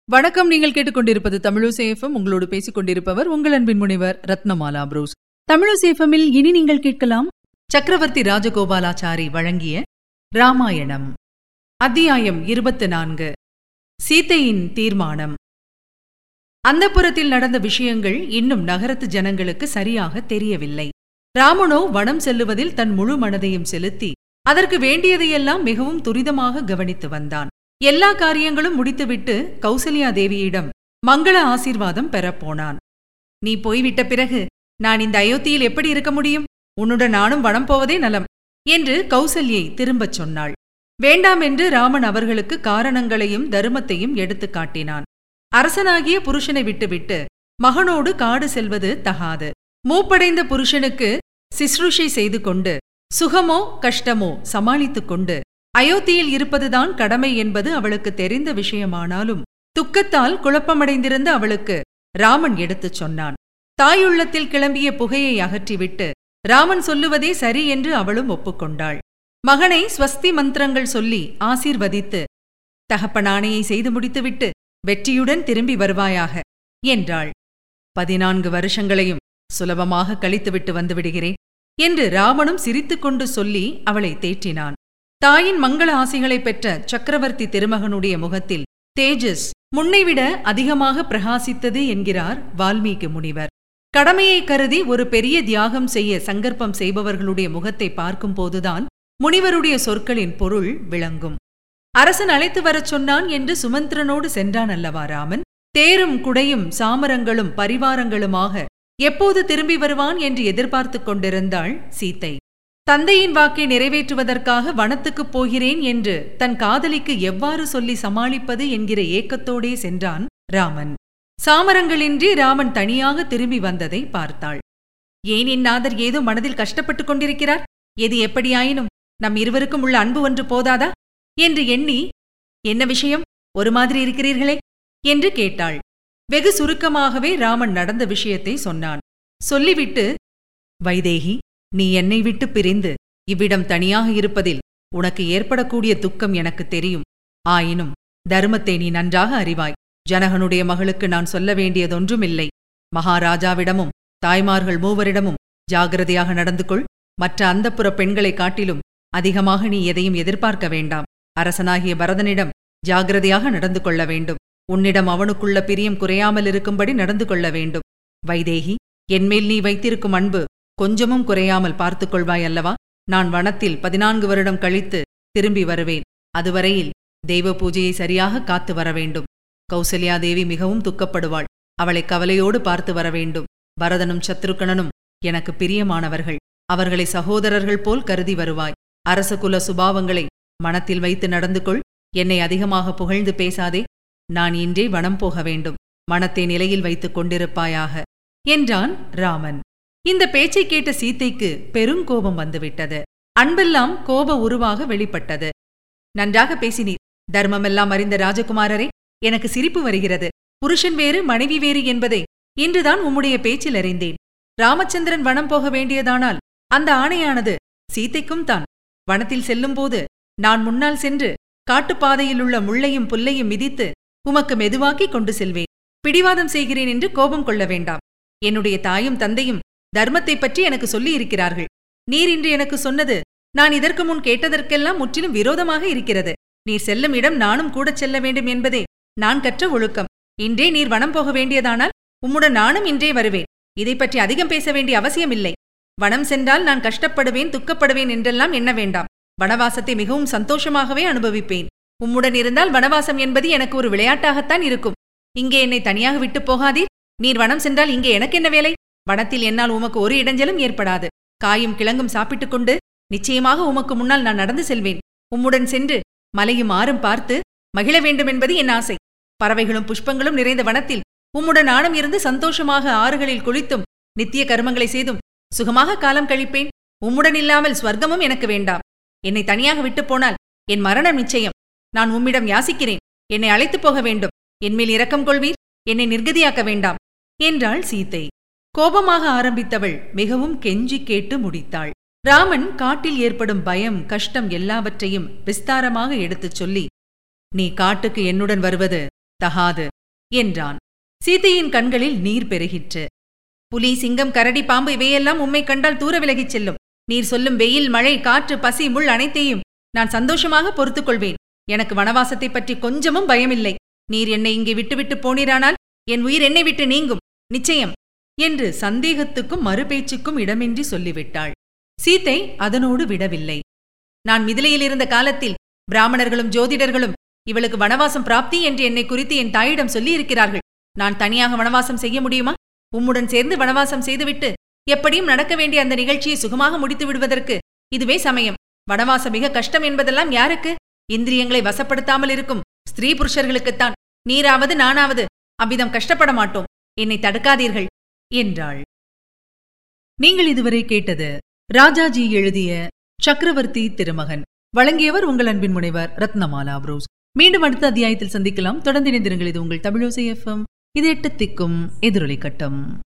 வணக்கம் நீங்கள் கேட்டுக்கொண்டிருப்பது தமிழசேஃபம் உங்களோடு பேசிக் கொண்டிருப்பவர் உங்கள் அன்பின் முனைவர் ரத்னமாலா புரூஸ் தமிழசேஃபமில் இனி நீங்கள் கேட்கலாம் சக்கரவர்த்தி ராஜகோபாலாச்சாரி வழங்கிய ராமாயணம் அத்தியாயம் இருபத்து நான்கு சீதையின் தீர்மானம் அந்தப்புறத்தில் நடந்த விஷயங்கள் இன்னும் நகரத்து ஜனங்களுக்கு சரியாக தெரியவில்லை ராமனோ வனம் செல்லுவதில் தன் முழு மனதையும் செலுத்தி அதற்கு வேண்டியதையெல்லாம் மிகவும் துரிதமாக கவனித்து வந்தான் எல்லா காரியங்களும் முடித்துவிட்டு கௌசல்யா தேவியிடம் மங்கள ஆசீர்வாதம் பெறப்போனான் நீ போய்விட்ட பிறகு நான் இந்த அயோத்தியில் எப்படி இருக்க முடியும் உன்னுடன் நானும் வனம் போவதே நலம் என்று கௌசல்யை திரும்பச் சொன்னாள் வேண்டாம் என்று ராமன் அவர்களுக்கு காரணங்களையும் தருமத்தையும் எடுத்துக் காட்டினான் அரசனாகிய புருஷனை விட்டுவிட்டு மகனோடு காடு செல்வது தகாது மூப்படைந்த புருஷனுக்கு சிஸ்ருஷை செய்து கொண்டு சுகமோ கஷ்டமோ சமாளித்துக் கொண்டு அயோத்தியில் இருப்பதுதான் கடமை என்பது அவளுக்கு தெரிந்த விஷயமானாலும் துக்கத்தால் குழப்பமடைந்திருந்த அவளுக்கு ராமன் எடுத்துச் சொன்னான் தாயுள்ளத்தில் கிளம்பிய புகையை அகற்றிவிட்டு ராமன் சொல்லுவதே சரி என்று அவளும் ஒப்புக்கொண்டாள் மகனை ஸ்வஸ்தி மந்திரங்கள் சொல்லி ஆசீர்வதித்து தகப்பனானையை செய்து முடித்துவிட்டு வெற்றியுடன் திரும்பி வருவாயாக என்றாள் பதினான்கு வருஷங்களையும் சுலபமாக கழித்துவிட்டு வந்துவிடுகிறேன் என்று ராவனும் சிரித்துக்கொண்டு சொல்லி அவளை தேற்றினான் தாயின் மங்கள ஆசைகளை பெற்ற சக்கரவர்த்தி திருமகனுடைய முகத்தில் தேஜஸ் முன்னைவிட அதிகமாக பிரகாசித்தது என்கிறார் வால்மீகி முனிவர் கடமையை கருதி ஒரு பெரிய தியாகம் செய்ய சங்கற்பம் செய்பவர்களுடைய முகத்தை பார்க்கும்போதுதான் முனிவருடைய சொற்களின் பொருள் விளங்கும் அரசன் அழைத்து வரச் சொன்னான் என்று சுமந்திரனோடு சென்றான் அல்லவா ராமன் தேரும் குடையும் சாமரங்களும் பரிவாரங்களுமாக எப்போது திரும்பி வருவான் என்று எதிர்பார்த்துக் கொண்டிருந்தாள் சீத்தை தந்தையின் வாக்கை நிறைவேற்றுவதற்காக வனத்துக்குப் போகிறேன் என்று தன் காதலிக்கு எவ்வாறு சொல்லி சமாளிப்பது என்கிற ஏக்கத்தோடே சென்றான் ராமன் சாமரங்களின்றி ராமன் தனியாக திரும்பி வந்ததை பார்த்தாள் ஏன் என் நாதர் ஏதோ மனதில் கஷ்டப்பட்டுக் கொண்டிருக்கிறார் எது எப்படியாயினும் நம் இருவருக்கும் உள்ள அன்பு ஒன்று போதாதா என்று எண்ணி என்ன விஷயம் ஒரு மாதிரி இருக்கிறீர்களே என்று கேட்டாள் வெகு சுருக்கமாகவே ராமன் நடந்த விஷயத்தை சொன்னான் சொல்லிவிட்டு வைதேகி நீ என்னை விட்டு பிரிந்து இவ்விடம் தனியாக இருப்பதில் உனக்கு ஏற்படக்கூடிய துக்கம் எனக்கு தெரியும் ஆயினும் தர்மத்தை நீ நன்றாக அறிவாய் ஜனகனுடைய மகளுக்கு நான் சொல்ல வேண்டியதொன்றுமில்லை மகாராஜாவிடமும் தாய்மார்கள் மூவரிடமும் ஜாகிரதையாக நடந்து கொள் மற்ற அந்தப்புற பெண்களைக் காட்டிலும் அதிகமாக நீ எதையும் எதிர்பார்க்க வேண்டாம் அரசனாகிய பரதனிடம் ஜாகிரதையாக நடந்து கொள்ள வேண்டும் உன்னிடம் அவனுக்குள்ள பிரியம் குறையாமல் இருக்கும்படி நடந்து கொள்ள வேண்டும் வைதேகி என்மேல் நீ வைத்திருக்கும் அன்பு கொஞ்சமும் குறையாமல் பார்த்துக் கொள்வாய் அல்லவா நான் வனத்தில் பதினான்கு வருடம் கழித்து திரும்பி வருவேன் அதுவரையில் தெய்வ பூஜையை சரியாக காத்து வர வேண்டும் கௌசல்யா தேவி மிகவும் துக்கப்படுவாள் அவளை கவலையோடு பார்த்து வர வேண்டும் பரதனும் சத்ருக்கணனும் எனக்கு பிரியமானவர்கள் அவர்களை சகோதரர்கள் போல் கருதி வருவாய் அரச குல சுபாவங்களை மனத்தில் வைத்து நடந்து கொள் என்னை அதிகமாக புகழ்ந்து பேசாதே நான் இன்றே வனம் போக வேண்டும் மனத்தை நிலையில் வைத்துக் கொண்டிருப்பாயாக என்றான் ராமன் இந்த பேச்சை கேட்ட சீத்தைக்கு பெருங்கோபம் வந்துவிட்டது அன்பெல்லாம் கோப உருவாக வெளிப்பட்டது நன்றாக பேசினீர் தர்மமெல்லாம் அறிந்த ராஜகுமாரரே எனக்கு சிரிப்பு வருகிறது புருஷன் வேறு மனைவி வேறு என்பதை இன்றுதான் உம்முடைய பேச்சில் அறிந்தேன் ராமச்சந்திரன் வனம் போக வேண்டியதானால் அந்த ஆணையானது சீத்தைக்கும் தான் வனத்தில் செல்லும்போது நான் முன்னால் சென்று காட்டுப்பாதையில் உள்ள முள்ளையும் புல்லையும் மிதித்து உமக்கு மெதுவாக்கிக் கொண்டு செல்வேன் பிடிவாதம் செய்கிறேன் என்று கோபம் கொள்ள வேண்டாம் என்னுடைய தாயும் தந்தையும் தர்மத்தை பற்றி எனக்கு சொல்லி இருக்கிறார்கள் நீர் இன்று எனக்கு சொன்னது நான் இதற்கு முன் கேட்டதற்கெல்லாம் முற்றிலும் விரோதமாக இருக்கிறது நீர் செல்லும் இடம் நானும் கூடச் செல்ல வேண்டும் என்பதே நான் கற்ற ஒழுக்கம் இன்றே நீர் வனம் போக வேண்டியதானால் உம்முடன் நானும் இன்றே வருவேன் இதை பற்றி அதிகம் பேச வேண்டிய அவசியமில்லை வனம் சென்றால் நான் கஷ்டப்படுவேன் துக்கப்படுவேன் என்றெல்லாம் எண்ண வேண்டாம் வனவாசத்தை மிகவும் சந்தோஷமாகவே அனுபவிப்பேன் உம்முடன் இருந்தால் வனவாசம் என்பது எனக்கு ஒரு விளையாட்டாகத்தான் இருக்கும் இங்கே என்னை தனியாக விட்டுப் போகாதீர் நீர் வனம் சென்றால் இங்கே எனக்கு என்ன வேலை வனத்தில் என்னால் உமக்கு ஒரு இடைஞ்சலும் ஏற்படாது காயும் கிழங்கும் சாப்பிட்டுக் கொண்டு நிச்சயமாக உமக்கு முன்னால் நான் நடந்து செல்வேன் உம்முடன் சென்று மலையும் ஆறும் பார்த்து மகிழ வேண்டுமென்பது என் ஆசை பறவைகளும் புஷ்பங்களும் நிறைந்த வனத்தில் உம்முடன் நாணம் இருந்து சந்தோஷமாக ஆறுகளில் குளித்தும் நித்திய கர்மங்களை செய்தும் சுகமாக காலம் கழிப்பேன் உம்முடன் இல்லாமல் ஸ்வர்க்கமும் எனக்கு வேண்டாம் என்னை தனியாக விட்டுப் போனால் என் மரணம் நிச்சயம் நான் உம்மிடம் யாசிக்கிறேன் என்னை அழைத்துப் போக வேண்டும் என்மேல் இரக்கம் கொள்வீர் என்னை நிர்கதியாக்க வேண்டாம் என்றாள் சீத்தை கோபமாக ஆரம்பித்தவள் மிகவும் கெஞ்சி கேட்டு முடித்தாள் ராமன் காட்டில் ஏற்படும் பயம் கஷ்டம் எல்லாவற்றையும் விஸ்தாரமாக எடுத்துச் சொல்லி நீ காட்டுக்கு என்னுடன் வருவது தகாது என்றான் சீதையின் கண்களில் நீர் பெருகிற்று புலி சிங்கம் கரடி பாம்பு இவையெல்லாம் உம்மை கண்டால் தூர விலகிச் செல்லும் நீர் சொல்லும் வெயில் மழை காற்று பசி முள் அனைத்தையும் நான் சந்தோஷமாக பொறுத்துக் கொள்வேன் எனக்கு வனவாசத்தைப் பற்றி கொஞ்சமும் பயமில்லை நீர் என்னை இங்கே விட்டுவிட்டு போனீரானால் என் உயிர் என்னை விட்டு நீங்கும் நிச்சயம் என்று சந்தேகத்துக்கும் மறுபேச்சுக்கும் இடமின்றி சொல்லிவிட்டாள் சீத்தை அதனோடு விடவில்லை நான் மிதிலையில் இருந்த காலத்தில் பிராமணர்களும் ஜோதிடர்களும் இவளுக்கு வனவாசம் பிராப்தி என்று என்னை குறித்து என் தாயிடம் சொல்லியிருக்கிறார்கள் நான் தனியாக வனவாசம் செய்ய முடியுமா உம்முடன் சேர்ந்து வனவாசம் செய்துவிட்டு எப்படியும் நடக்க வேண்டிய அந்த நிகழ்ச்சியை சுகமாக முடித்து விடுவதற்கு இதுவே சமயம் வனவாசம் மிக கஷ்டம் என்பதெல்லாம் யாருக்கு இந்திரியங்களை வசப்படுத்தாமல் இருக்கும் ஸ்திரீ புருஷர்களுக்குத்தான் நீராவது நானாவது அவ்விதம் கஷ்டப்பட மாட்டோம் என்னை தடுக்காதீர்கள் என்றாள் நீங்கள் இதுவரை கேட்டது ராஜாஜி எழுதிய சக்கரவர்த்தி திருமகன் வழங்கியவர் உங்கள் அன்பின் முனைவர் ரத்னமாலா புரோஸ் மீண்டும் அடுத்த அத்தியாயத்தில் சந்திக்கலாம் தொடர்ந்து இணைந்திருங்கள் இது உங்கள் தமிழோசை எஃப்எம் இது எட்டு திக்கும் எதிரொலி கட்டம்